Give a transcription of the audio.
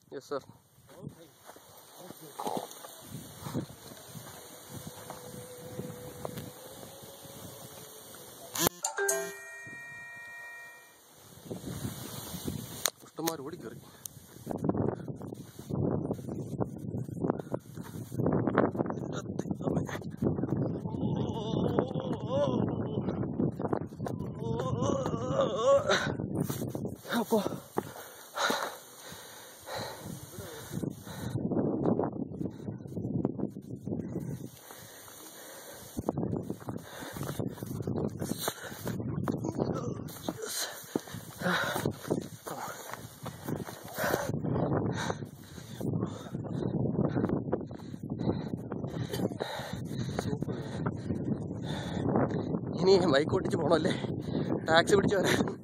yes sir ഇഷ്ടംമാർ ഓടിക്കേറി അപ്പോ ഇനി bike ഓട്ടിച്ച് പോകണമല്ലേ taxi പിടിച്ച് വരാൻ